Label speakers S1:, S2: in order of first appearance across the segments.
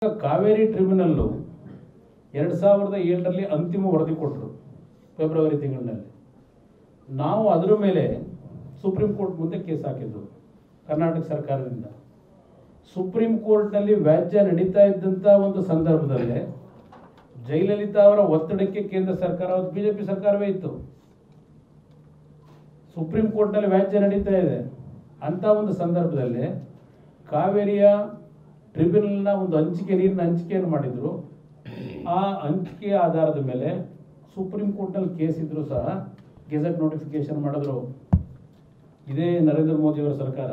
S1: Kaveri tribunal ಎರಡು ಸಾವಿರದ ಏಳರಲ್ಲಿ ಅಂತಿಮ ವರದಿ ಕೊಟ್ಟರು ಫೆಬ್ರವರಿ ತಿಂಗಳಿನಲ್ಲಿ ನಾವು ಅದರ ಮೇಲೆ ಸುಪ್ರೀಂ ಕೋರ್ಟ್ ಮುಂದೆ ಕೇಸ್ ಹಾಕಿದ್ದು ಕರ್ನಾಟಕ ಸರ್ಕಾರದಿಂದ ಸುಪ್ರೀಂ ಕೋರ್ಟ್ನಲ್ಲಿ ವ್ಯಾಜ್ಯ ನಡೀತಾ ಇದ್ದಂಥ ಒಂದು ಸಂದರ್ಭದಲ್ಲೇ ಜಯಲಲಿತಾ ಅವರ ಒತ್ತಡಕ್ಕೆ ಕೇಂದ್ರ ಸರ್ಕಾರ ಅವತ್ತು ಬಿ ಜೆ ಪಿ ಸರ್ಕಾರವೇ ಇತ್ತು ಸುಪ್ರೀಂ ಕೋರ್ಟ್ನಲ್ಲಿ ವ್ಯಾಜ್ಯ ನಡೀತಾ ಇದೆ ಅಂಥ ಒಂದು ಸಂದರ್ಭದಲ್ಲಿ ಕಾವೇರಿಯ ಟ್ರಿಬ್ಯುನಲ್ನ ಒಂದು ಹಂಚಿಕೆ ನೀರಿನ ಹಂಚಿಕೆಯನ್ನು ಮಾಡಿದರು ಆ ಹಂಚಿಕೆಯ ಆಧಾರದ ಮೇಲೆ ಸುಪ್ರೀಂ ಕೋರ್ಟ್ನಲ್ಲಿ ಕೇಸ್ ಇದ್ದರೂ ಸಹ ಗೆಜೆಟ್ ನೋಟಿಫಿಕೇಶನ್ ಮಾಡಿದ್ರು ಇದೇ ನರೇಂದ್ರ ಮೋದಿಯವರ ಸರ್ಕಾರ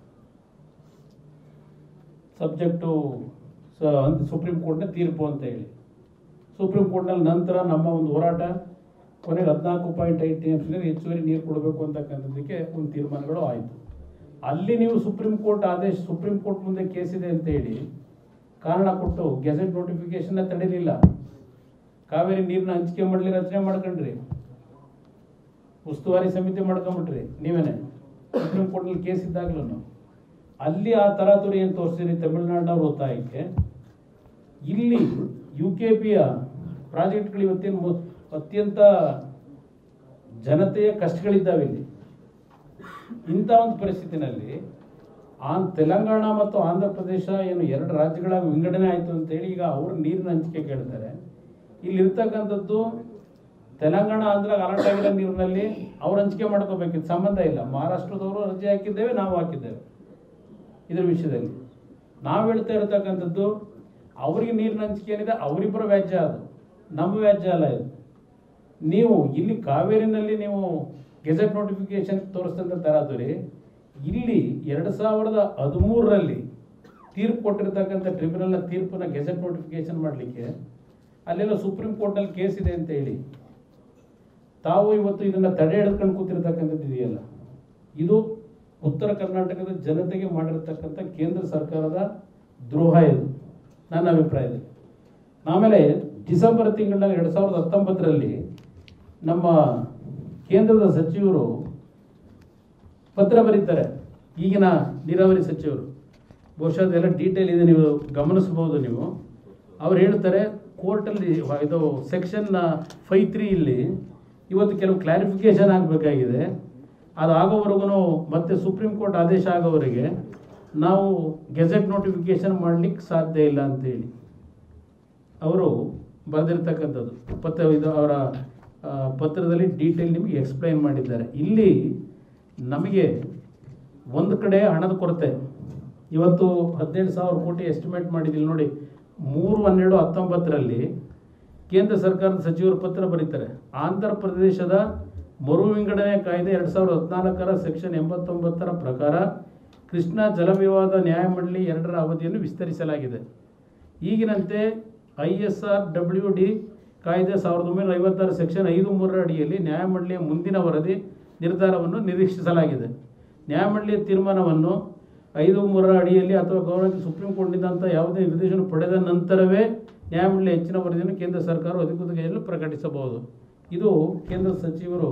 S1: ಸಬ್ಜೆಕ್ಟು ಸುಪ್ರೀಂ ಕೋರ್ಟ್ನ ತೀರ್ಪು ಅಂತ ಹೇಳಿ ಸುಪ್ರೀಂ ಕೋರ್ಟ್ನಲ್ಲಿ ನಂತರ ನಮ್ಮ ಒಂದು ಹೋರಾಟ ಕೊನೆಗೆ ಹದಿನಾಲ್ಕು ಪಾಯಿಂಟ್ ಐದು ಟಿ ಎಮ್ ಹೆಚ್ಚುವರಿ ನೀರು ಕೊಡಬೇಕು ಅಂತಕ್ಕಂಥದ್ದಕ್ಕೆ ಒಂದು ತೀರ್ಮಾನಗಳು ಆಯಿತು ಅಲ್ಲಿ ನೀವು ಸುಪ್ರೀಂ ಕೋರ್ಟ್ ಆದೇಶ ಸುಪ್ರೀಂ ಕೋರ್ಟ್ ಮುಂದೆ ಕೇಸ್ ಇದೆ ಅಂತ ಹೇಳಿ ಕಾರಣ ಕೊಟ್ಟು ಗೆಜೆಟ್ ನೋಟಿಫಿಕೇಶನ್ನ ತಡೀಲಿಲ್ಲ ಕಾವೇರಿ ನೀರಿನ ಹಂಚಿಕೆ ಮಾಡಲಿ ರಚನೆ ಮಾಡ್ಕೊಂಡ್ರಿ ಉಸ್ತುವಾರಿ ಸಮಿತಿ ಮಾಡ್ಕೊಂಬಿಟ್ರಿ ನೀವೇನೆ ಸುಪ್ರೀಂ ಕೋರ್ಟ್ನಲ್ಲಿ ಕೇಸ್ ಇದ್ದಾಗ್ಲೂ ಅಲ್ಲಿ ಆ ತರಾತುರಿ ಏನು ತೋರಿಸಿದ್ರಿ ತಮಿಳುನಾಡಿನವ್ರ ಒತ್ತಾಯಕ್ಕೆ ಇಲ್ಲಿ ಯು ಕೆ ಪಿಯ ಪ್ರಾಜೆಕ್ಟ್ಗಳು ಇವತ್ತಿನ ಮು- ಅತ್ಯಂತ ಜನತೆಯ ಕಷ್ಟಗಳಿದ್ದಾವೆ ಇಲ್ಲಿ ಇಂಥ ಒಂದು ಪರಿಸ್ಥಿತಿನಲ್ಲಿ ಆ ತೆಲಂಗಾಣ ಮತ್ತು ಆಂಧ್ರ ಪ್ರದೇಶ ಏನು ಎರಡು ರಾಜ್ಯಗಳಾಗಿ ವಿಂಗಡಣೆ ಆಯಿತು ಅಂತೇಳಿ ಈಗ ಅವ್ರ ನೀರಿನ ಹಂಚಿಕೆ ಕೇಳ್ತಾರೆ ಇಲ್ಲಿ ಇರ್ತಕ್ಕಂಥದ್ದು ತೆಲಂಗಾಣ ಆಂಧ್ರ ಅಲರ್ಟ್ ಆಗಿರೋ ನೀರಿನಲ್ಲಿ ಅವ್ರು ಹಂಚಿಕೆ ಮಾಡ್ಕೋಬೇಕಿತ್ತು ಸಂಬಂಧ ಇಲ್ಲ ಮಹಾರಾಷ್ಟ್ರದವರು ಅರ್ಜಿ ಹಾಕಿದ್ದೇವೆ ನಾವು ಹಾಕಿದ್ದೇವೆ ಇದ್ರ ವಿಷಯದಲ್ಲಿ ನಾವು ಹೇಳ್ತಾ ಇರತಕ್ಕಂಥದ್ದು ಅವರಿಗೆ ನೀರಿನ ಹಂಚಿಕೆ ಏನಿದೆ ಅವರಿಬ್ಬರ ವ್ಯಾಜ್ಯ ಅದು ನಮ್ಮ ವ್ಯಾಜ್ಯ ಅಲ್ಲ ಇದು ನೀವು ಇಲ್ಲಿ ಕಾವೇರಿನಲ್ಲಿ ನೀವು ಗೆಜೆಟ್ ನೋಟಿಫಿಕೇಶನ್ ತೋರಿಸಿದಂಥ ತರಾತುರಿ ಇಲ್ಲಿ ಎರಡು ಸಾವಿರದ ಹದಿಮೂರರಲ್ಲಿ ತೀರ್ಪು ಕೊಟ್ಟಿರ್ತಕ್ಕಂಥ ಟ್ರಿಬ್ಯುನಲ್ನ ತೀರ್ಪನ್ನ ಗೆಜೆಟ್ ನೋಟಿಫಿಕೇಶನ್ ಮಾಡಲಿಕ್ಕೆ ಅಲ್ಲೆಲ್ಲ ಸುಪ್ರೀಂ ಕೋರ್ಟ್ನಲ್ಲಿ ಕೇಸ್ ಇದೆ ಅಂತ ಹೇಳಿ ತಾವು ಇವತ್ತು ಇದನ್ನು ತಡೆ ಹಿಡ್ಕೊಂಡು ಕೂತಿರ್ತಕ್ಕಂಥದ್ದು ಇದೆಯಲ್ಲ ಇದು ಉತ್ತರ ಕರ್ನಾಟಕದ ಜನತೆಗೆ ಮಾಡಿರ್ತಕ್ಕಂಥ ಕೇಂದ್ರ ಸರ್ಕಾರದ ದ್ರೋಹ ಇದು ನನ್ನ ಅಭಿಪ್ರಾಯದಲ್ಲಿ ಆಮೇಲೆ ಡಿಸೆಂಬರ್ ತಿಂಗಳಲ್ಲಿ ಎರಡು ಸಾವಿರದ ಹತ್ತೊಂಬತ್ತರಲ್ಲಿ ನಮ್ಮ ಕೇಂದ್ರದ ಸಚಿವರು ಪತ್ರ ಬರೀತಾರೆ ಈಗಿನ ನೀರಾವರಿ ಸಚಿವರು ಬಹುಶಃ ಅದೆಲ್ಲ ಡೀಟೇಲ್ ಇದೆ ನೀವು ಗಮನಿಸ್ಬೋದು ನೀವು ಅವ್ರು ಹೇಳ್ತಾರೆ ಕೋರ್ಟಲ್ಲಿ ಇದು ಸೆಕ್ಷನ್ ಫೈ ತ್ರೀ ಇಲ್ಲಿ ಇವತ್ತು ಕೆಲವು ಕ್ಲಾರಿಫಿಕೇಶನ್ ಆಗಬೇಕಾಗಿದೆ ಅದು ಆಗೋವರೆಗೂ ಮತ್ತೆ ಸುಪ್ರೀಂ ಕೋರ್ಟ್ ಆದೇಶ ಆಗೋವರೆಗೆ ನಾವು ಗೆಜೆಟ್ ನೋಟಿಫಿಕೇಶನ್ ಮಾಡಲಿಕ್ಕೆ ಸಾಧ್ಯ ಇಲ್ಲ ಅಂತೇಳಿ ಅವರು ಬರೆದಿರ್ತಕ್ಕಂಥದ್ದು ಪತ್ರ ಇದು ಅವರ ಆ, ಪತ್ರದಲ್ಲಿ ಡೀಟೇಲ್ ನಿಮಗೆ ಎಕ್ಸ್ಪ್ಲೈನ್ ಮಾಡಿದ್ದಾರೆ ಇಲ್ಲಿ ನಮಗೆ ಒಂದು ಕಡೆ ಹಣದ ಕೊರತೆ ಇವತ್ತು ಹದಿನೇಳು ಸಾವಿರ ಕೋಟಿ ಎಸ್ಟಿಮೇಟ್ ಮಾಡಿದಿಲ್ಲ ನೋಡಿ ಮೂರು ಹನ್ನೆರಡು ಹತ್ತೊಂಬತ್ತರಲ್ಲಿ ಕೇಂದ್ರ ಸರ್ಕಾರದ ಸಚಿವರು ಪತ್ರ ಬರೀತಾರೆ ಆಂಧ್ರ ಪ್ರದೇಶದ ಮರು ವಿಂಗಡಣೆ ಕಾಯ್ದೆ ಎರಡು ಸಾವಿರದ ಹದಿನಾಲ್ಕರ ಸೆಕ್ಷನ್ ಎಂಬತ್ತೊಂಬತ್ತರ ಪ್ರಕಾರ ಕೃಷ್ಣಾ ಜಲವಿವಾದ ನ್ಯಾಯಮಂಡಳಿ ಎರಡರ ಅವಧಿಯನ್ನು ವಿಸ್ತರಿಸಲಾಗಿದೆ ಈಗಿನಂತೆ I S R W D ಕಾಯ್ದೆ ಸಾವಿರದ ಒಂಬೈನೂರ ಐವತ್ತಾರು ಸೆಕ್ಷನ್ ಐದು ಮೂರರ ಅಡಿಯಲ್ಲಿ ನ್ಯಾಯಮಂಡಳಿಯ ಮುಂದಿನ ವರದಿ ನಿರ್ಧಾರವನ್ನು ನಿರೀಕ್ಷಿಸಲಾಗಿದೆ ನ್ಯಾಯಮಂಡಳಿಯ ತೀರ್ಮಾನವನ್ನು ಐದು ಮೂರರ ಅಡಿಯಲ್ಲಿ ಅಥವಾ ಗೌರವಕ್ಕೆ ಸುಪ್ರೀಂ ಕೋರ್ಟ್ನಿಂದಂಥ ಯಾವುದೇ ನಿರ್ದೇಶನ ಪಡೆದ ನಂತರವೇ ನ್ಯಾಯಮಂಡಳಿಯ ಹೆಚ್ಚಿನ ವರದಿಯನ್ನು ಕೇಂದ್ರ ಸರ್ಕಾರ ಅಧಿಕೃತ ಗೆಜೆಟ್ನಲ್ಲಿ ಪ್ರಕಟಿಸಬಹುದು ಇದು ಕೇಂದ್ರ ಸಚಿವರು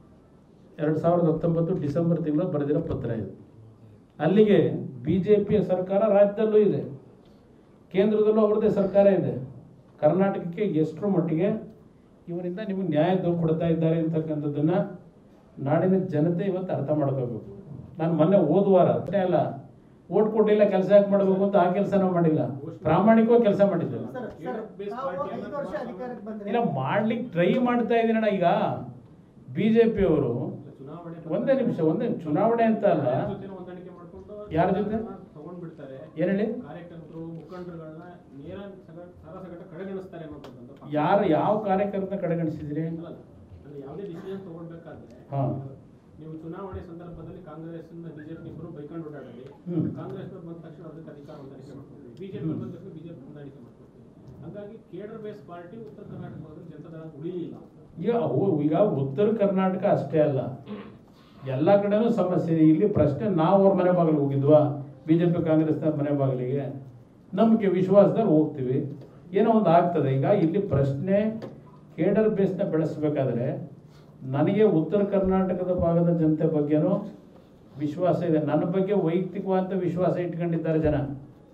S1: ಎರಡು ಸಾವಿರದ ಹತ್ತೊಂಬತ್ತು ಡಿಸೆಂಬರ್ ತಿಂಗಳ ಬರೆದಿರೋ ಪತ್ರ ಇದು ಅಲ್ಲಿಗೆ ಬಿ ಜೆ ಪಿಯ ಸರ್ಕಾರ ರಾಜ್ಯದಲ್ಲೂ ಇದೆ ಕೇಂದ್ರದಲ್ಲೂ ಅವ್ರದ್ದೇ ಸರ್ಕಾರ ಇದೆ ಕರ್ನಾಟಕಕ್ಕೆ ಎಷ್ಟರ ಮಟ್ಟಿಗೆ ಇವರಿಂದ ನಿಮಗೆ ನ್ಯಾಯ ದೊರಕು ಕೊಡ್ತಾ ಇದ್ದಾರೆ ಅಂತಕ್ಕಂಥದ್ದನ್ನ ನಾಡಿನ ಜನತೆ ಇವತ್ತು ಅರ್ಥ ಮಾಡ್ಕೋಬೇಕು ನಾನು ಮೊನ್ನೆ ಹೋದ ವಾರ ಅಷ್ಟೇ ಅಲ್ಲ ಓಟ್ ಕೊಟ್ಟಿಲ್ಲ ಕೆಲಸ ಯಾಕೆ ಮಾಡಬೇಕು ಅಂತ ಆ ಕೆಲಸನೂ ಮಾಡಿಲ್ಲ ಪ್ರಾಮಾಣಿಕವಾಗಿ ಕೆಲಸ ಮಾಡಿದ್ದೆ ನಾನು.
S2: ಸರ್ ಸರ್ ತಾವು ಐದು ವರ್ಷ ಅಧಿಕಾರಕ್ಕೆ ಬಂದ್ರೆ
S1: ಇಲ್ಲ ಮಾಡ್ಲಿಕ್ಕೆ ಟ್ರೈ ಮಾಡ್ತಾ ಇದ್ದೀನಣ್ಣ ಈಗ ಬಿ ಜೆ ಪಿಯವರು
S3: ಚುನಾವಣೆ
S1: ಒಂದೇ ನಿಮಿಷ ಒಂದೇ ಚುನಾವಣೆ ಅಂತ ಅಲ್ಲ
S3: ಯಾರ್ ಜೊತೆನೂ ಹೊಂದಾಣಿಕೆ ಮಾಡ್ಕೊಂಡು
S1: ಯಾರ್ ಜೊತೆ?
S3: ತಗೊಂಡ್ಬಿಡ್ತಾರೆ
S1: ಏನ್ ಹೇಳಿ
S3: ಕಾರ್ಯಕರ್ತರು ಮುಖಂಡರುಗಳನ್ನ ನೇರ ಸಗ- ಸರಸಗಟ ಕಡೆಗಣಿಸ್ತಾರೆ ಅನ್ನೋದನ್ನ
S1: ಯಾರು ಯಾವ ಕಾರ್ಯಕರ್ತನ ಕಡೆಗಣಿಸಿದ್ರಿ
S3: ಅಲ್ಲ ಅಂದ್ರೆ ಯಾವುದೇ ಡಿಸಿಷನ್ ತಗೊಳ್ಬೇಕಾದ್ರೆ
S1: ಹಾ.
S3: ನೀವು ಚುನಾವಣೆ ಸಂದರ್ಭದಲ್ಲಿ ಕಾಂಗ್ರೆಸ್ ಬಿಜೆಪಿ ಇಬ್ಬರು ಬೈಕೊಂಡು ಓಡಾಡಲಿ
S1: ಹ್ಮ್.
S3: ಕಾಂಗ್ರೆಸ್ ಬಂದ ತಕ್ಷಣ ಅದಕ್ಕೆ ಅಧಿಕಾರ ಹೊಂದಾಣಿಕೆ ಮಾಡ್ಕೊಳ್ತೀವಿ ಬಿಜೆಪಿ ಬಂದ ತಕ್ಷಣ ಬಿಜೆಪಿ ಹೊಂದಾಣಿಕೆ ಮಾಡ್ಕೊಳ್ತೀವಿ ಹಾಗಾಗಿ ಕೇಡರ್ ಬೇಸ್ ಪಾರ್ಟಿ ಉತ್ತರ ಕರ್ನಾಟಕದಲ್ಲಿ ಜನತಾದಳ ಉಳಿಲಿಲ್ಲ
S1: ಈಗ ಅವು- ಈಗ ಉತ್ತರ ಕರ್ನಾಟಕ ಅಷ್ಟೇ ಅಲ್ಲ ಎಲ್ಲ ಕಡೆನೂ ಸಮಸ್ಯೆ ಇದೆ ಇಲ್ಲಿ ಪ್ರಶ್ನೆ ನಾವು ಅವ್ರ ಮನೆ ಬಾಗಿಲಿಗೆ ಹೋಗಿದ್ವಾ ಬಿ ಜೆ ಪಿ ಕಾಂಗ್ರೆಸ್ನ ಮನೆ ಬಾಗಿಲಿಗೆ ನಂಬಿಕೆ ವಿಶ್ವಾಸದಲ್ಲಿ ಹೋಗ್ತೀವಿ ಏನೋ ಒಂದು ಆಗ್ತದೆ ಈಗ ಇಲ್ಲಿ ಪ್ರಶ್ನೆ ಕೇಡರ್ ಬೇಸ್ನ ಬೆಳೆಸಬೇಕಾದ್ರೆ ನನಗೆ ಉತ್ತರ ಕರ್ನಾಟಕದ ಭಾಗದ ಜನತೆ ಬಗ್ಗೆನೂ ವಿಶ್ವಾಸ ಇದೆ ನನ್ನ ಬಗ್ಗೆ ವೈಯಕ್ತಿಕವಾದ ವಿಶ್ವಾಸ ಇಟ್ಕೊಂಡಿದ್ದಾರೆ ಜನ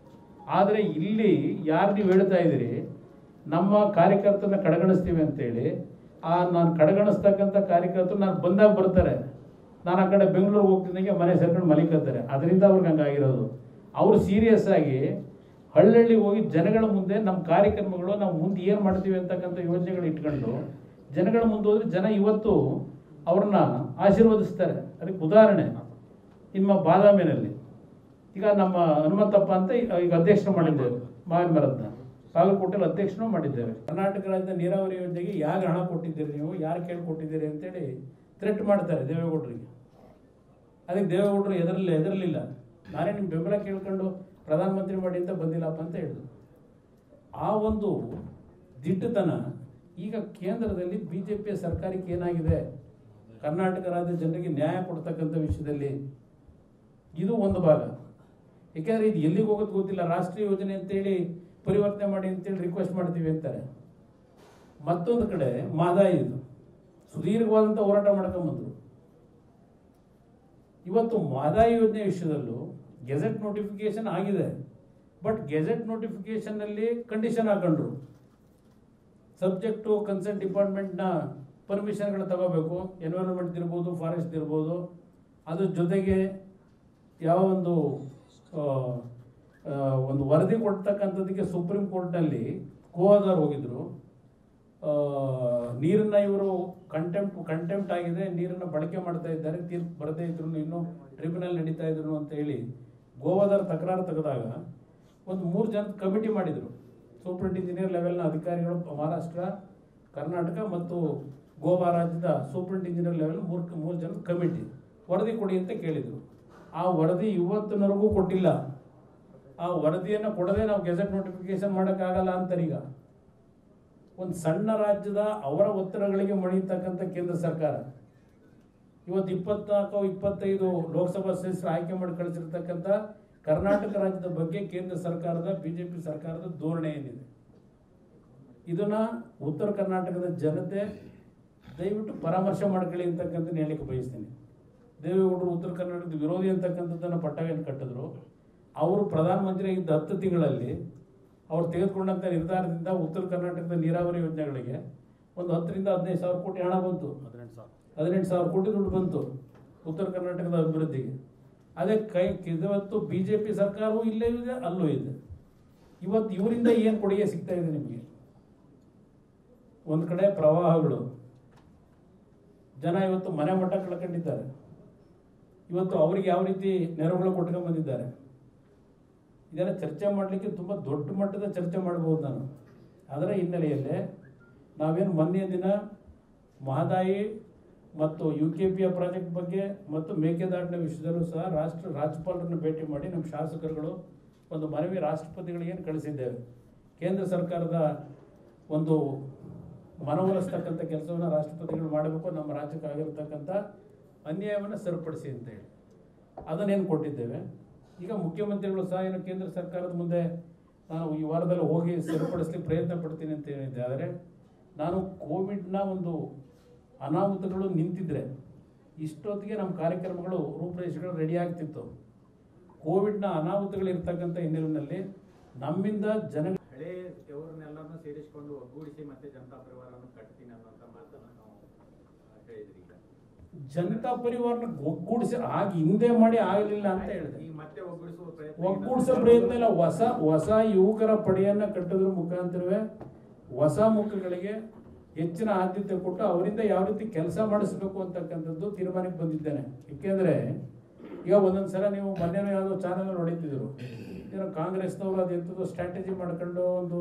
S1: ಆದರೆ ಇಲ್ಲಿ ಯಾರು ನೀವು ಹೇಳ್ತಾ ಇದ್ದೀರಿ ನಮ್ಮ ಕಾರ್ಯಕರ್ತನ ಕಡೆಗಣಿಸ್ತೀವಿ ಅಂತೇಳಿ ಆ ನಾನು ಕಡೆಗಣಿಸ್ತಕ್ಕಂಥ ಕಾರ್ಯಕರ್ತರು ನಾನು ಬಂದಾಗ ಬರ್ತಾರೆ ನಾನು ಆ ಕಡೆ ಬೆಂಗಳೂರಿಗೆ ಹೋಗ್ತಿದ್ದಂಗೆ ಮನೆ ಸೇರ್ಕೊಂಡು ಮಲಿಕತ್ತಾರೆ ಅದರಿಂದ ಅವ್ರಿಗೆ ಹಂಗಾಗಿರೋದು ಅವರು ಸೀರಿಯಸ್ ಆಗಿ ಹಳ್ಳಿಗೆ ಹೋಗಿ ಜನಗಳ ಮುಂದೆ ನಮ್ಮ ಕಾರ್ಯಕ್ರಮಗಳು ನಾವು ಮುಂದೆ ಏನು ಮಾಡ್ತೀವಿ ಅಂತಕ್ಕಂಥ ಯೋಜನೆಗಳು ಇಟ್ಕೊಂಡು ಜನಗಳ ಮುಂದೆ ಹೋದ್ರೆ ಜನ ಇವತ್ತು ಅವ್ರನ್ನ ಆಶೀರ್ವದಿಸ್ತಾರೆ ಅದಕ್ಕೆ ಉದಾಹರಣೆ ನಿಮ್ಮ ಬಾದಾಮಿನಲ್ಲಿ ಈಗ ನಮ್ಮ ಹನುಮಂತಪ್ಪ ಅಂತ ಈಗ ಈಗ ಅಧ್ಯಕ್ಷರು ಮಾಡಿದ್ದೇವೆ ಮಾವಿನ ಮರದ್ನ ಬಾಗಲಕೋಟೆಯಲ್ಲಿ ಅಧ್ಯಕ್ಷನೂ ಮಾಡಿದ್ದೇವೆ ಕರ್ನಾಟಕ ರಾಜ್ಯದ ನೀರಾವರಿ ಯೋಜನೆಗೆ ಯಾರು ಹಣ ಕೊಟ್ಟಿದ್ದೀರಿ ನೀವು ಯಾರು ಕೇಳಿ ಕೊಟ್ಟಿದ್ದೀರಿ ಅಂತೇಳಿ ಥ್ರೆಟ್ ಮಾಡ್ತಾರೆ ದೇವೇಗೌಡರಿಗೆ ಅದಕ್ಕೆ ದೇವೇಗೌಡರು ಎದರಲ್ಲ ಎದರಲಿಲ್ಲ ನಾನೇ ನಿಮ್ಮ ಬೆಂಬಲ ಕೇಳ್ಕೊಂಡು ಪ್ರಧಾನಮಂತ್ರಿ ಮಾಡಿ ಅಂತ ಬಂದಿಲ್ಲಪ್ಪ ಅಂತ ಹೇಳಿದ್ರು ಆ ಒಂದು ದಿಟ್ಟತನ ಈಗ ಕೇಂದ್ರದಲ್ಲಿ ಬಿ ಜೆ ಪಿಯ ಸರ್ಕಾರಕ್ಕೆ ಏನಾಗಿದೆ ಕರ್ನಾಟಕ ರಾಜ್ಯದ ಜನರಿಗೆ ನ್ಯಾಯ ಕೊಡ್ತಕ್ಕಂಥ ವಿಷಯದಲ್ಲಿ ಇದು ಒಂದು ಭಾಗ ಯಾಕೆಂದ್ರೆ ಇದು ಎಲ್ಲಿಗೆ ಹೋಗೋದು ಗೊತ್ತಿಲ್ಲ ರಾಷ್ಟ್ರೀಯ ಯೋಜನೆ ಅಂತೇಳಿ ಪರಿವರ್ತನೆ ಮಾಡಿ ಅಂತೇಳಿ ರಿಕ್ವೆಸ್ಟ್ ಮಾಡ್ತೀವಿ ಅಂತಾರೆ ಮತ್ತೊಂದು ಕಡೆ ಮಹದಾಯಿ ಇದು ಸುದೀರ್ಘವಾದಂಥ ಹೋರಾಟ ಮಾಡ್ಕೊಂಬಂದ್ರು ಇವತ್ತು ಮಹದಾಯಿ ಯೋಜನೆ ವಿಷಯದಲ್ಲೂ ಗೆಜೆಟ್ ನೋಟಿಫಿಕೇಶನ್ ಆಗಿದೆ ಬಟ್ ಗೆಜೆಟ್ ನೋಟಿಫಿಕೇಶನ್ನಲ್ಲಿ ಕಂಡೀಷನ್ ಹಾಕೊಂಡ್ರು ಸಬ್ಜೆಕ್ಟು ಕನ್ಸರ್ನ್ ಡಿಪಾರ್ಟ್ಮೆಂಟ್ನ ಪರ್ಮಿಷನ್ಗಳು ತಗೋಬೇಕು ಎನ್ವೈರನ್ಮೆಂಟ್ ಇರ್ಬೋದು ಫಾರೆಸ್ಟ್ ಇರ್ಬೋದು ಅದ್ರ ಜೊತೆಗೆ ಯಾವ ಒಂದು ಆ, ಆ, ಒಂದು ವರದಿ ಕೊಡ್ತಕ್ಕಂಥದ್ದಕ್ಕೆ ಸುಪ್ರೀಂ ಕೋರ್ಟ್ನಲ್ಲಿ ಗೋವಾದವ್ರು ಹೋಗಿದ್ರು ಆ, ನೀರನ್ನ ಇವರು ಕಂಟೆಂಪ್ಟ್ ಕಂಟೆಂಪ್ಟ್ ಆಗಿದೆ ನೀರನ್ನ ಬಳಕೆ ಮಾಡ್ತಾ ಇದ್ದಾರೆ ತೀರ್ಪು ಬರದೇ ಇದ್ರು ಇನ್ನೂ ಟ್ರಿಬ್ಯುನಲ್ ನಡೀತಾ ಇದ್ರು ಅಂತ ಹೇಳಿ ಗೋವಾದವ್ರು ತಕರಾರು ತೆಗೆದಾಗ ಒಂದು ಮೂರು ಜನ ಕಮಿಟಿ ಮಾಡಿದರು ಸೂಪರಿಂಟ್ ಇಂಜಿನಿಯರ್ ಲೆವೆಲ್ನ ಅಧಿಕಾರಿಗಳು ಮಹಾರಾಷ್ಟ್ರ ಕರ್ನಾಟಕ ಮತ್ತು ಗೋವಾ ರಾಜ್ಯದ ಸೂಪರಿಂಟ್ ಇಂಜಿನಿಯರ್ ಲೆವೆಲ್ ಮೂರು ಮೂರು ಜನದ ಕಮಿಟಿ ವರದಿ ಕೊಡಿ ಅಂತ ಕೇಳಿದರು ಆ ವರದಿ ಇವತ್ತಿನವರೆಗೂ ಕೊಟ್ಟಿಲ್ಲ ಆ ವರದಿಯನ್ನು ಕೊಡದೆ ನಾವು ಗೆಜೆಟ್ ನೋಟಿಫಿಕೇಶನ್ ಮಾಡೋಕ್ಕಾಗಲ್ಲ ಅಂತಾರೀಗ ಒಂದು ಸಣ್ಣ ರಾಜ್ಯದ ಅವರ ಒತ್ತಡಗಳಿಗೆ ಮಣಿಯತಕ್ಕಂಥ ಕೇಂದ್ರ ಸರ್ಕಾರ ಇವತ್ತು ಇಪ್ಪತ್ನಾಲ್ಕು ಇಪ್ಪತ್ತೈದು ಲೋಕಸಭಾ ಸದಸ್ಯರು ಆಯ್ಕೆ ಮಾಡಿ ಕಳಿಸಿರ್ತಕ್ಕಂಥ ಕರ್ನಾಟಕ ರಾಜ್ಯದ ಬಗ್ಗೆ ಕೇಂದ್ರ ಸರ್ಕಾರದ ಬಿಜೆಪಿ ಸರ್ಕಾರದ ಧೋರಣೆ ಏನಿದೆ ಇದನ್ನ ಉತ್ತರ ಕರ್ನಾಟಕದ ಜನತೆ ದಯವಿಟ್ಟು ಪರಾಮರ್ಶೆ ಮಾಡ್ಕೊಳ್ಳಿ ಅಂತಕ್ಕಂಥ ಹೇಳಲಿಕ್ಕೆ ಬಯಸ್ತೀನಿ ದೇವೇಗೌಡರು ಉತ್ತರ ಕರ್ನಾಟಕದ ವಿರೋಧಿ ಅಂತಕ್ಕಂಥದ್ದನ್ನು ಪಟ್ಟವೇನು ಕಟ್ಟಿದ್ರು ಅವರು ಪ್ರಧಾನಮಂತ್ರಿ ಆಗಿದ್ದ ಹತ್ತು ತಿಂಗಳಲ್ಲಿ ಅವ್ರು ತೆಗೆದುಕೊಂಡಂಥ ನಿರ್ಧಾರದಿಂದ ಉತ್ತರ ಕರ್ನಾಟಕದ ನೀರಾವರಿ ಯೋಜನೆಗಳಿಗೆ ಒಂದು ಹತ್ತರಿಂದ ಹದಿನೈದು ಸಾವಿರ ಕೋಟಿ ಹಣ ಬಂತು ಹದಿನೆಂಟು ಸಾವಿರ ಕೋಟಿ ದುಡ್ಡು ಬಂತು ಉತ್ತರ ಕರ್ನಾಟಕದ ಅಭಿವೃದ್ಧಿಗೆ ಅದೇ ಕೈ ಇವತ್ತು ಬಿ ಜೆ ಪಿ ಸರ್ಕಾರವೂ ಇಲ್ಲೇ ಇದೆ ಅಲ್ಲೂ ಇದೆ ಇವತ್ತು ಇವರಿಂದ ಏನು ಕೊಡುಗೆ ಸಿಗ್ತಾ ಇದೆ ನಿಮಗೆ ಒಂದು ಕಡೆ ಪ್ರವಾಹಗಳು ಜನ ಇವತ್ತು ಮನೆ ಮಠ ಕಳ್ಕೊಂಡಿದ್ದಾರೆ ಇವತ್ತು ಅವ್ರಿಗೆ ಯಾವ ರೀತಿ ನೆರವುಗಳು ಕೊಟ್ಕೊಂಡ್ ಬಂದಿದ್ದಾರೆ ಇದೆಲ್ಲ ಚರ್ಚೆ ಮಾಡಲಿಕ್ಕೆ ತುಂಬ ದೊಡ್ಡ ಮಟ್ಟದ ಚರ್ಚೆ ಮಾಡ್ಬೋದು ನಾನು ಅದರ ಹಿನ್ನೆಲೆಯಲ್ಲೇ ನಾವೇನು ಮೊನ್ನೆ ದಿನ ಮಹದಾಯಿ ಮತ್ತು ಯು ಕೆ ಪಿಯ ಪ್ರಾಜೆಕ್ಟ್ ಬಗ್ಗೆ ಮತ್ತು ಮೇಕೆದಾಟಿನ ವಿಷಯದಲ್ಲೂ ಸಹ ರಾಷ್ಟ್ರ ರಾಜ್ಯಪಾಲರನ್ನು ಭೇಟಿ ಮಾಡಿ ನಮ್ಮ ಶಾಸಕರುಗಳು ಒಂದು ಮನವಿ ರಾಷ್ಟ್ರಪತಿಗಳಿಗೆ ಕಳಿಸಿದ್ದೇವೆ ಕೇಂದ್ರ ಸರ್ಕಾರದ ಒಂದು ಮನವೊಲಿಸ್ತಕ್ಕಂಥ ಕೆಲಸವನ್ನು ರಾಷ್ಟ್ರಪತಿಗಳು ಮಾಡಬೇಕು ನಮ್ಮ ರಾಜ್ಯಕ್ಕೆ ಆಗಿರತಕ್ಕಂಥ ಅನ್ಯಾಯವನ್ನು ಸರಿಪಡಿಸಿ ಅಂತೇಳಿ ಅದನ್ನೇನು ಕೊಟ್ಟಿದ್ದೇವೆ ಈಗ ಮುಖ್ಯಮಂತ್ರಿಗಳು ಸಹ ಏನು ಕೇಂದ್ರ ಸರ್ಕಾರದ ಮುಂದೆ ನಾನು ಈ ವಾರದಲ್ಲಿ ಹೋಗಿ ಸರಿಪಡಿಸ್ಲಿಕ್ಕೆ ಪ್ರಯತ್ನ ಪಡ್ತೀನಿ ಅಂತ ಹೇಳಿದ್ದೆ ಆದರೆ ನಾನು ಕೋವಿಡ್ನ ಒಂದು ಅನಾಹುತಗಳು ನಿಂತಿದ್ರೆ ಇಷ್ಟೊತ್ತಿಗೆ ನಮ್ಮ ಕಾರ್ಯಕ್ರಮಗಳು ರೂಪುರೇಷೆಗಳು ರೆಡಿ ಆಗ್ತಿತ್ತು ಕೋವಿಡ್ನ ಅನಾಹುತಗಳು ಇರ್ತಕ್ಕಂಥ ಹಿನ್ನೆಲೆಯಲ್ಲಿ ನಮ್ಮಿಂದ ಜನ
S4: ಹಳೆ ಇವ್ರನ್ನೆಲ್ಲರನ್ನೂ ಸೇರಿಸಿಕೊಂಡು ಒಗ್ಗೂಡಿಸಿ ಮತ್ತೆ ಜನತಾ ಪರಿವಾರವನ್ನು ಕಟ್ತೀನಿ ಅನ್ನುವಂಥ ಮಾತನ್ನು ನಾವು ಆ, ಹೇಳಿದ್ರಿ ಈಗ
S1: ಜನತಾ ಪರಿವಾರನ ಒಗ್ಗೂಡಿಸಿ ಆಗ ಹಿಂದೆ ಮಾಡಿ ಆಗಲಿಲ್ಲ ಅಂತ ಹೇಳಿದೆ
S4: ಈಗ ಮತ್ತೆ ಒಗ್ಗೂಡಿಸುವ ಪ್ರಯತ್ನ
S1: ಒಗ್ಗೂಡಿಸೋ ಪ್ರಯತ್ನ ಇಲ್ಲ ಹೊಸ ಹೊಸ ಯುವಕರ ಪಡೆಯನ್ನ ಕಟ್ಟೋದ್ರ ಮುಖಾಂತರವೇ ಹೊಸ ಮುಖಗಳಿಗೆ ಹೆಚ್ಚಿನ ಆದ್ಯತೆ ಕೊಟ್ಟು ಅವರಿಂದ ಯಾವ ರೀತಿ ಕೆಲಸ ಮಾಡಿಸ್ಬೇಕು ಅಂತಕ್ಕಂಥದ್ದು ತೀರ್ಮಾನಕ್ಕೆ ಬಂದಿದ್ದೇನೆ ಏಕೆಂದ್ರೆ ಈಗ ಒಂದೊಂದು ಸಲ ನೀವು ಮೊನ್ನೆ ಯಾವುದೋ ಚಾನಲ್ ಹೊಡಿತಿದ್ರು ಏನೋ ಕಾಂಗ್ರೆಸ್ನವರು ಅದು ಎಂಥದ್ದು ಸ್ಟ್ರಾಟಜಿ ಮಾಡ್ಕೊಂಡು ಒಂದು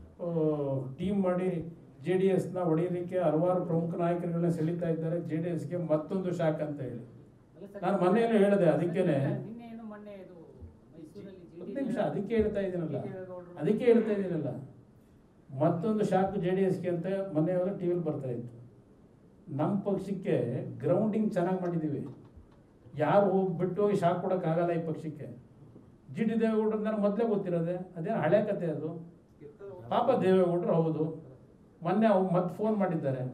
S1: ಟೀಮ್ ಮಾಡಿ ಜೆ ಡಿ ಎಸ್ನ ಹೊಡೆಯೋದಕ್ಕೆ ಹಲವಾರು ಪ್ರಮುಖ ನಾಯಕರುಗಳನ್ನ ಸೆಳೀತಾ ಇದ್ದಾರೆ ಜೆ ಡಿ ಎಸ್ಗೆ ಮತ್ತೊಂದು ಶಾಕ್ ಅಂತ ಹೇಳಿ ನಾನು ಮೊನ್ನೆನೂ ಹೇಳಿದೆ ಅದಕ್ಕೇನೆ
S5: ನಿನ್ನೆ ಏನು ಮೊನ್ನೆ ಇದು ಮೈಸೂರಲ್ಲಿ
S1: ಹತ್ತು ನಿಮಿಷ ಅದಕ್ಕೆ ಹೇಳ್ತಾ ಇದ್ದೀನಲ್ಲ ಅದಕ್ಕೆ ಹೇಳ್ತಾ ಇದ್ದೀನಲ್ಲ ಮತ್ತೊಂದು ಶಾಕ್ ಜೆ ಡಿ ಎಸ್ಗೆ ಅಂತ ಮೊನ್ನೆ ಯಾವಾಗ ಟಿ ವಿಲಿ ಬರ್ತಾ ಇತ್ತು ನಮ್ಮ ಪಕ್ಷಕ್ಕೆ ಗ್ರೌಂಡಿಂಗ್ ಚೆನ್ನಾಗಿ ಮಾಡಿದ್ದೀವಿ ಯಾರು ಹೋಗಿ ಬಿಟ್ಟು ಹೋಗಿ ಶಾಕ್ ಕೊಡೋಕ್ಕಾಗಲ್ಲ ಈ ಪಕ್ಷಕ್ಕೆ ಜಿ ಟಿ ದೇವೇಗೌಡರು ನನಗೆ ಮೊದಲೇ ಗೊತ್ತಿರೋದೆ ಅದೇನು ಹಳೆ ಕತೆ ಅದು ಪಾಪ ದೇವೇಗೌಡರು ಹೌದು ಮೊನ್ನೆ ಅವ್ರು ಮತ್ತೆ ಫೋನ್ ಮಾಡಿದ್ದಾರೆ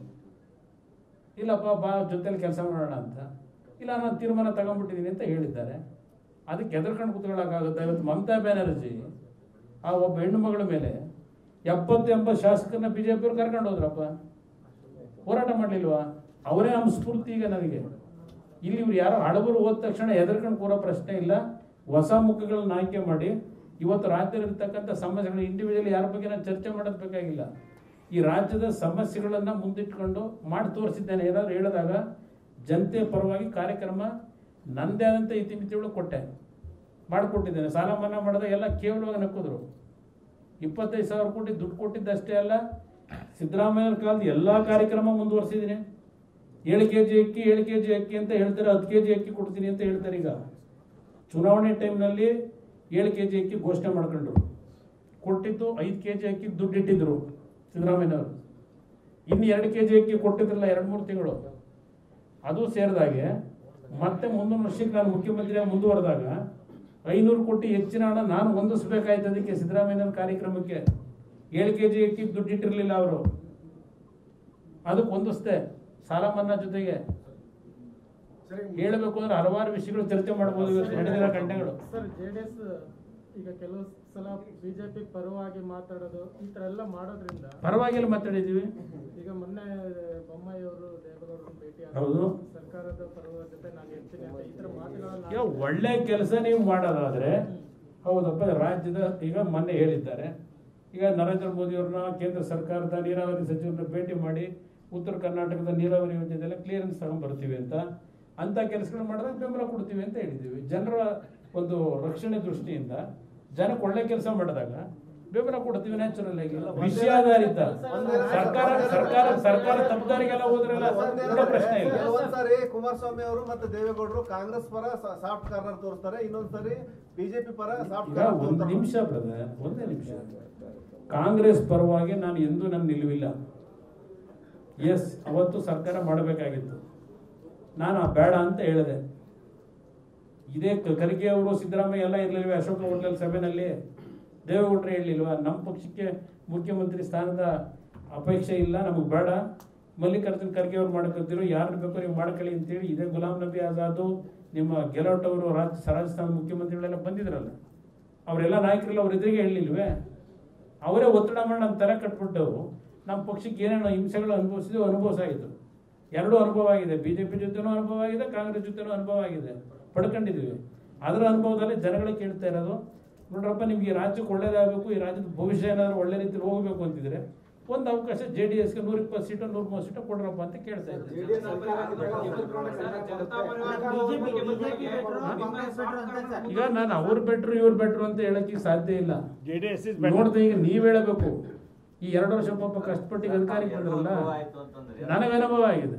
S1: ಇಲ್ಲಪ್ಪ ಬಾ ಜೊತೆಲಿ ಕೆಲಸ ಮಾಡೋಣ ಅಂತ ಇಲ್ಲ ನಾನು ತೀರ್ಮಾನ ತಗೊಂಡ್ಬಿಟ್ಟಿದ್ದೀನಿ ಅಂತ ಹೇಳಿದ್ದಾರೆ ಅದಕ್ಕೆ ಎದುರ್ಕೊಂಡು ಕೂತ್ಕೊಳ್ಳೋಕ್ಕಾಗುತ್ತೆ ಇವತ್ತು ಮಮತಾ ಬ್ಯಾನರ್ಜಿ ಆ ಒಬ್ಬ ಹೆಣ್ಣು ಮಗಳ ಮೇಲೆ ಎಪ್ಪತ್ತು ಎಂಬತ್ತು ಶಾಸಕರನ್ನ ಬಿ ಜೆ ಪಿಯವ್ರು ಕರ್ಕೊಂಡು ಹೋದ್ರಪ್ಪ ಹೋರಾಟ ಮಾಡಲಿಲ್ವಾ ಅವರೇ ನಮ್ಮ ಸ್ಫೂರ್ತಿ ಈಗ ನನಗೆ ಇಲ್ಲಿ ಇವ್ರು ಯಾರೋ ಹಡಬರು ಹೋದ ತಕ್ಷಣ ಹೆದರ್ಕೊಂಡು ಕೂರೋ ಪ್ರಶ್ನೆ ಇಲ್ಲ ಹೊಸ ಮುಖಗಳನ್ನ ಆಯ್ಕೆ ಮಾಡಿ ಇವತ್ತು ರಾಜ್ಯದಲ್ಲಿರ್ತಕ್ಕಂಥ ಸಮಸ್ಯೆಗಳು ಇಂಡಿವಿಜುವಲ್ ಯಾರ ಬಗ್ಗೆ ನಾನು ಚರ್ಚೆ ಮಾಡೋದು ಬೇಕಾಗಿಲ್ಲ ಈ ರಾಜ್ಯದ ಸಮಸ್ಯೆಗಳನ್ನು ಮುಂದಿಟ್ಕೊಂಡು ಮಾಡಿ ತೋರಿಸಿದ್ದೇನೆ ಏನಾದ್ರು ಹೇಳಿದಾಗ ಜನತೆ ಪರವಾಗಿ ಕಾರ್ಯಕ್ರಮ ನನ್ನದೇ ಆದಂಥ ಇತಿಮಿತಿಗಳು ಕೊಟ್ಟೆ ಮಾಡಿಕೊಟ್ಟಿದ್ದೇನೆ ಸಾಲ ಮನ್ನಾ ಮಾಡಿದಾಗ ಎಲ್ಲ ಕೇವಲವಾಗಿ ನಕ್ಕಿದ್ರು ಇಪ್ಪತ್ತೈದು ಸಾವಿರ ಕೋಟಿ ದುಡ್ಡು ಕೊಟ್ಟಿದ್ದಷ್ಟೇ ಅಲ್ಲ ಸಿದ್ದರಾಮಯ್ಯನ ಕಾಲದ ಎಲ್ಲ ಕಾರ್ಯಕ್ರಮ ಮುಂದುವರಿಸಿದ್ದೀನಿ ಏಳು ಕೆ ಜಿ ಅಕ್ಕಿ ಏಳು ಕೆ ಜಿ ಅಕ್ಕಿ ಅಂತ ಹೇಳ್ತಾರೆ ಹತ್ತು ಕೆ ಜಿ ಅಕ್ಕಿ ಕೊಡ್ತೀನಿ ಅಂತ ಹೇಳ್ತಾರೆ ಈಗ ಚುನಾವಣೆ ಟೈಮ್ನಲ್ಲಿ ಏಳು ಕೆ ಜಿ ಅಕ್ಕಿ ಘೋಷಣೆ ಮಾಡ್ಕೊಂಡ್ರು ಕೊಟ್ಟಿದ್ದು ಐದು ಕೆ ಜಿ ಅಕ್ಕಿ ದುಡ್ಡು ಇಟ್ಟಿದ್ರು ಸಿದ್ದರಾಮಯ್ಯನವರು ಇನ್ನು ಎರಡು ಕೆ ಜಿ ಅಕ್ಕಿ ಕೊಟ್ಟಿದ್ರಲ್ಲ ಎರಡು ಮೂರು ತಿಂಗಳು ಅದು ಸೇರಿದಾಗೆ ಮತ್ತೆ ಮುಂದಿನ ವರ್ಷಕ್ಕೆ ನಾನು ಮುಖ್ಯಮಂತ್ರಿಯಾಗಿ ಮುಂದುವರೆದಾಗ ಐನೂರು ಕೋಟಿ ಹೆಚ್ಚಿನ ಹಣ ನಾನು ಹೊಂದಿಸ್ಬೇಕಾಯ್ತು ಅದಕ್ಕೆ ಸಿದ್ದರಾಮಯ್ಯನ ಕಾರ್ಯಕ್ರಮಕ್ಕೆ ಏಳು ಕೆ ಜಿ ಅಕ್ಕಿ ದುಡ್ಡು ಇಟ್ಟಿರಲಿಲ್ಲ ಅವರು ಅದಕ್ಕೆ ಹೊಂದಿಸ್ದೆ ಸಾಲ ಮನ್ನಾ ಜೊತೆಗೆ ಹೇಳಬೇಕು ಅಂದ್ರೆ ಹಲವಾರು ವಿಷಯಗಳು ಚರ್ಚೆ ಮಾಡ್ಬೋದು ಇವತ್ತು ನಡೆದಿರೋ ಗಂಟೆಗಳು
S2: ಸರ್ ಜೆಡಿಎಸ್ ಈಗ ಕೆಲವು ಸಲ ಬಿಜೆಪಿ ಪರವಾಗಿ ಮಾತಾಡೋದು ಈ ತರ ಎಲ್ಲ ಮಾಡೋದ್ರಿಂದ
S1: ಪರವಾಗಿಲ್ಲ ಮಾತಾಡಿದೀವಿ
S2: ಈಗ ಮೊನ್ನೆ ಬೊಮ್ಮಾಯಿ ಅವರು ದೇವೇಗೌಡರನ್ನ ಭೇಟಿ
S1: ಹೌದು.
S2: ಸರ್ಕಾರದ ಪರವಾದ ಜೊತೆ ನಾನು ಇರ್ತೀನಿ ಅಂತ ಈ ತರ ಮಾತುಗಳನ್ನ
S1: ಈಗ ಒಳ್ಳೆ ಕೆಲಸ ನೀವು ಮಾಡೋದಾದ್ರೆ ಹೌದಪ್ಪ ರಾಜ್ಯದ ಈಗ ಮೊನ್ನೆ ಹೇಳಿದ್ದಾರೆ ಈಗ ನರೇಂದ್ರ ಮೋದಿ ಅವ್ರನ್ನ ಕೇಂದ್ರ ಸರ್ಕಾರದ ನೀರಾವರಿ ಸಚಿವರನ್ನ ಭೇಟಿ ಮಾಡಿ ಉತ್ತರ ಕರ್ನಾಟಕದ ನೀರಾವರಿ ಯೋಜನೆದೆಲ್ಲ ಕ್ಲಿಯರೆನ್ಸ್ ತಗೊಂಡ್ಬರ್ತೀವಿ ಅಂತ ಅಂತ ಕೆಲಸಗಳು ಮಾಡಿದಾಗ ಬೆಂಬಲ ಕೊಡ್ತೀವಿ ಅಂತ ಹೇಳಿದ್ದೀವಿ ಜನರ ಒಂದು ರಕ್ಷಣೆ ದೃಷ್ಟಿಯಿಂದ ಜನಕ್ಕೆ ಒಳ್ಳೆ ಕೆಲಸ ಮಾಡಿದಾಗ ಬೆಂಬಲ ಕೊಡ್ತೀವಿ ನ್ಯಾಚುರಲ್ ಆಗಿ ವಿಷಯಾಧಾರಿತ ಸರ್ಕಾರ ಸರ್ಕಾರ ಸರ್ಕಾರ ತಪ್ಪದಾರಿಗೆಲ್ಲ ಹೋದ್ರೆಲ್ಲ ಕೂಡ ಪ್ರಶ್ನೆ ಇಲ್ಲ
S6: ಒಂದ್ಸರಿ ಕುಮಾರಸ್ವಾಮಿ ಅವರು ಮತ್ತೆ ದೇವೇಗೌಡರು ಕಾಂಗ್ರೆಸ್ ಪರ ಸಾಫ್ಟ್ ಕಾರ್ನರ್ ತೋರಿಸ್ತಾರೆ ಇನ್ನೊಂದ್ಸರಿ ಬಿಜೆಪಿ ಪರ ಸಾಫ್ಟ್
S1: ಈಗ ಒಂದು ನಿಮಿಷ ಬ್ರದರ್ ಒಂದೇ ನಿಮಿಷ ಕಾಂಗ್ರೆಸ್ ಪರವಾಗಿ ನಾನು ಎಂದೂ ನನ್ನ ನಿಲುವಿಲ್ಲ ಎಸ್ ಅವತ್ತು ಸರ್ಕಾರ ಮಾಡಬೇಕಾಗಿತ್ತು ನಾನು ಆ ಬೇಡ ಅಂತ ಹೇಳಿದೆ ಇದೇ ಕ- ಖರ್ಗೆ ಅವರು ಸಿದ್ದರಾಮಯ್ಯ ಎಲ್ಲ ಇರಲಿಲ್ವೇ ಅಶೋಕ ಹೋಟೆಲ್ ಸಭೆನಲ್ಲಿ ದೇವೇಗೌಡರು ಹೇಳಲಿಲ್ವಾ ನಮ್ಮ ಪಕ್ಷಕ್ಕೆ ಮುಖ್ಯಮಂತ್ರಿ ಸ್ಥಾನದ ಅಪೇಕ್ಷೆ ಇಲ್ಲ ನಮಗೆ ಬೇಡ ಮಲ್ಲಿಕಾರ್ಜುನ್ ಖರ್ಗೆ ಅವ್ರು ಮಾಡ್ಕೊತಿರೋ ಯಾರನ್ನ ಬೇಕು ನೀವು ಮಾಡ್ಕೊಳ್ಳಿ ಅಂತೇಳಿ ಇದೇ ಗುಲಾಂ ನಬಿ ಆಜಾದು ನಿಮ್ಮ ಗೆಲೋಟ್ ಅವರು ರಾಜ್ಯ ರಾಜಸ್ಥಾನ ಮುಖ್ಯಮಂತ್ರಿಗಳೆಲ್ಲ ಬಂದಿದ್ರಲ್ಲ ಅವರೆಲ್ಲ ನಾಯಕರೆಲ್ಲ ಅವ್ರ ಎದುರಿಗೆ ಹೇಳಲಿಲ್ವೇ ಅವರೇ ಒತ್ತಡ ಮಾಡಿ ನಮ್ಮ ತಲೆ ಕಟ್ಬಿಟ್ಟು ನಮ್ಮ ಪಕ್ಷಕ್ಕೆ ಏನೇನು ಹಿಂಸೆಗಳು ಅನುಭವಿಸಿದ್ವು ಅನುಭವಿಸಾಗಿತ್ತು ಎರಡೂ ಅನುಭವ ಆಗಿದೆ ಬಿ ಜೆ ಪಿ ಜೊತೆನೂ ಅನುಭವ ಆಗಿದೆ ಕಾಂಗ್ರೆಸ್ ಜೊತೆನೂ ಅನುಭವ ಆಗಿದೆ ಪಡ್ಕೊಂಡಿದ್ದೀವಿ ಅದರ ಅನುಭವದಲ್ಲಿ ಜನಗಳೇ ಕೇಳ್ತಾ ಇರೋದು ನೋಡ್ರಪ್ಪ ನಿಮ್ಗೆ ಈ ರಾಜ್ಯಕ್ಕೆ ಒಳ್ಳೇದಾಗಬೇಕು ಈ ರಾಜ್ಯದ ಭವಿಷ್ಯ ಏನಾದ್ರು ಒಳ್ಳೆ ರೀತಿಯಲ್ಲಿ ಹೋಗಬೇಕು ಅಂತಿದ್ರೆ ಒಂದು ಅವಕಾಶ ಜೆ ಡಿ ಎಸ್ಗೆ ನೂರ ಇಪ್ಪತ್ತು ಸೀಟು ನೂರ ಮೂವತ್ತು ಸೀಟು ಕೊಡ್ರಪ್ಪ ಅಂತ ಕೇಳ್ತಾ ಇದ್ದಾರೆ ಈಗ ನಾನು ಅವ್ರು ಬೆಟ್ರು ಇವ್ರು ಬೆಟ್ರು ಅಂತ ಹೇಳಕ್ಕೆ ಸಾಧ್ಯ ಇಲ್ಲ
S7: JDS is
S1: ನೋಡ್ದೆ ಈಗ ನೀವ್ ಹೇಳಬೇಕು ಈ ಎರಡು ವರ್ಷ ಪಾಪ ಕಷ್ಟಪಟ್ಟು ಈಗ ಅಧಿಕಾರಕ್ಕೆ ಬಂದ್ರಲ್ಲ ನನಗೆ ಅನುಭವ ಆಗಿದೆ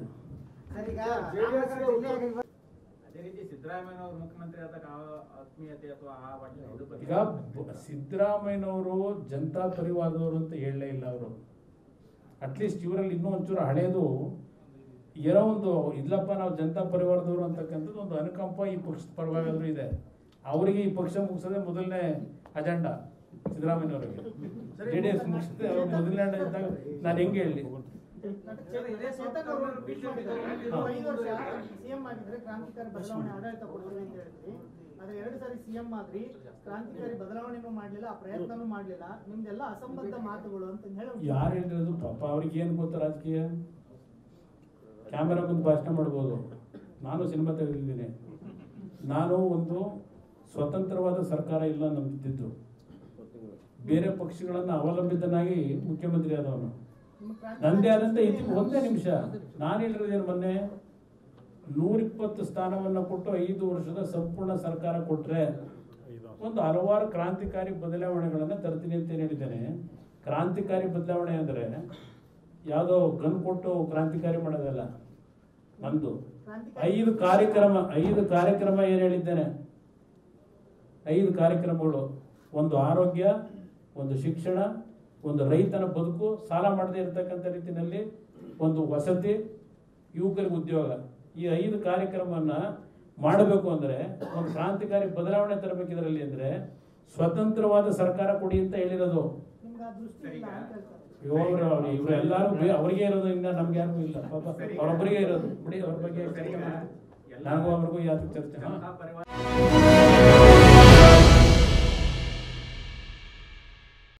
S4: ಅದೇ ರೀತಿ ಸಿದ್ದರಾಮಯ್ಯ ಅವರು ಮುಖ್ಯಮಂತ್ರಿ ಆದಾಗ ಆ ಆತ್ಮೀಯತೆ ಅಥವಾ ಆ ಒಂದು ಇದು ಬಗ್ಗೆ
S1: ಈಗ ಬ- ಸಿದ್ದರಾಮಯ್ಯನವರು ಜನತಾ ಪರಿವಾರದವರು ಅಂತ ಹೇಳಲೇ ಇಲ್ಲ ಅವರು ಅಟ್ಲೀಸ್ಟ್ ಇವರಲ್ಲಿ ಇನ್ನೂ ಒಂಚೂರು ಹಳೇದು ಏನೋ ಒಂದು ಇಲ್ಲಪ್ಪ ನಾವು ಜನತಾ ಪರಿವಾರದವರು ಅಂತಕ್ಕಂಥದ್ದು ಒಂದು ಅನುಕಂಪ ಈ ಪಕ್ಷದ ಪರವಾಗಾದ್ರೂ ಇದೆ ಅವರಿಗೆ ಈ ಪಕ್ಷ ಮುಗಿಸೋದೇ ಮೊದಲನೇ ಅಜೆಂಡಾ ಸಿದ್ದರಾಮಯ್ಯನವರಿಗೆ ಜೆ ಡಿ ಎಸ್ ಮುಗಿಸಿದ್ರೆ ಅವ್ರ ಮೊದಲನೇ ಅಜೆಂಡಾ ಇದ್ದಾಗ ನಾನು ಹೆಂಗೆ ಹೇಳಿ
S2: ಚೇತನ್ ಅವರು ನೀವು ಐದು ವರ್ಷ ಸಿಎಂ ಆಗಿದ್ರೆ ಕ್ರಾಂತಿಕಾರಿ ಬದಲಾವಣೆ ಆಡಳಿತ ಕೊಡ್ತೀನಿ ಅಂತ ಹೇಳಿದ್ರಿ ಆದ್ರೆ ಎರಡು ಸಾರಿ ಸಿಎಂ ಆದ್ರಿ ಕ್ರಾಂತಿಕಾರಿ ಬದಲಾವಣೆನೂ ಮಾಡ್ಲಿಲ್ಲ ಆ ಪ್ರಯತ್ನನೂ ಮಾಡ್ಲಿಲ್ಲ ನಿಮ್ದೆಲ್ಲ ಅಸಂಬದ್ಧ ಮಾತುಗಳು ಅಂತ ಹೇಳಿ
S1: ಯಾರು ಹೇಳಿರೋದು ಪಾಪ ಅವ್ರಿಗೆ ಏನು ಗೊತ್ತು ರಾಜಕೀಯ ಕ್ಯಾಮೆರಾ ಮುಂದೆ ಭಾಷಣ ಮಾಡ್ಬೋದು ನಾನು ಸಿನಿಮಾ ತೆಗೆದಿದ್ದೀನಿ ನಾನು ಒಂದು ಸ್ವತಂತ್ರವಾದ ಸರ್ಕಾರ ಇಲ್ಲ ನಂಬಿದ್ದು ಬೇರೆ ಪಕ್ಷಗಳನ್ನು ಅವಲಂಬಿತನಾಗಿ ಮುಖ್ಯಮಂತ್ರಿ ಆದವನು
S2: ನಿಮ್ಮ ಕ್ರಾಂತಿಕಾರಿ
S1: ನಂದೇ ಆದಂತ ಇತಿ ಒಂದೇ ನಿಮಿಷ ನಾನು ಹೇಳಿರೋದೇನು ಮೊನ್ನೆ ನೂರಿಪ್ಪತ್ತು ಸ್ಥಾನವನ್ನು ಕೊಟ್ಟು ಐದು ವರ್ಷದ ಸಂಪೂರ್ಣ ಸರ್ಕಾರ ಕೊಟ್ರೆ ಒಂದು ಹಲವಾರು ಕ್ರಾಂತಿಕಾರಿ ಬದಲಾವಣೆಗಳನ್ನು ತರ್ತೀನಿ ಅಂತ ಏನ್ ಹೇಳಿದ್ದೇನೆ ಕ್ರಾಂತಿಕಾರಿ ಬದಲಾವಣೆ ಅಂದ್ರೆ ಯಾವುದೋ ಗನ್ ಕೊಟ್ಟು ಕ್ರಾಂತಿಕಾರಿ ಮಾಡೋದಲ್ಲ ನಂದು ಐದು ಕಾರ್ಯಕ್ರಮ ಐದು ಕಾರ್ಯಕ್ರಮ ಏನು ಹೇಳಿದ್ದೇನೆ ಐದು ಕಾರ್ಯಕ್ರಮಗಳು ಒಂದು ಆರೋಗ್ಯ ಒಂದು ಶಿಕ್ಷಣ ಒಂದು ರೈತನ ಬದುಕು ಸಾಲ ಮಾಡದೇ ಇರತಕ್ಕಂಥ ರೀತಿಯಲ್ಲಿ ಒಂದು ವಸತಿ ಯುವಕರಿಗೆ ಉದ್ಯೋಗ ಈ ಐದು ಕಾರ್ಯಕ್ರಮವನ್ನ ಮಾಡಬೇಕು ಅಂದ್ರೆ ಒಂದು ಕ್ರಾಂತಿಕಾರಿ ಬದಲಾವಣೆ ತರಬೇಕು ಇದರಲ್ಲಿ ಅಂದ್ರೆ ಸ್ವತಂತ್ರವಾದ ಸರ್ಕಾರ ಕೊಡಿ ಅಂತ ಹೇಳಿರೋದು
S2: ನಿಮ್ಗೆ ಆ ದೃಷ್ಟಿ ಇಲ್ಲ ಅಂತ ಹೇಳ್ತಾರೆ
S1: ಇವರು ಇವರು ಎಲ್ಲರೂ ಅವರಿಗೆ ಇರೋದು ಇನ್ನ ನಮ್ಗೆ ಯಾರಿಗೂ ಇಲ್ಲ ಪಾಪ ಅವರೊಬ್ಬರಿಗೆ ಇರೋದು ಬಿಡಿ ಅವ್ರ ಬಗ್ಗೆ ಚರ್ಚೆ ಮಾಡಿ ನನಗೂ ಅವ್ರಿಗೂ ಯಾವ್ದು ಚರ್ಚೆ ಹಾ?
S4: ಜನತಾ ಪರಿವಾರ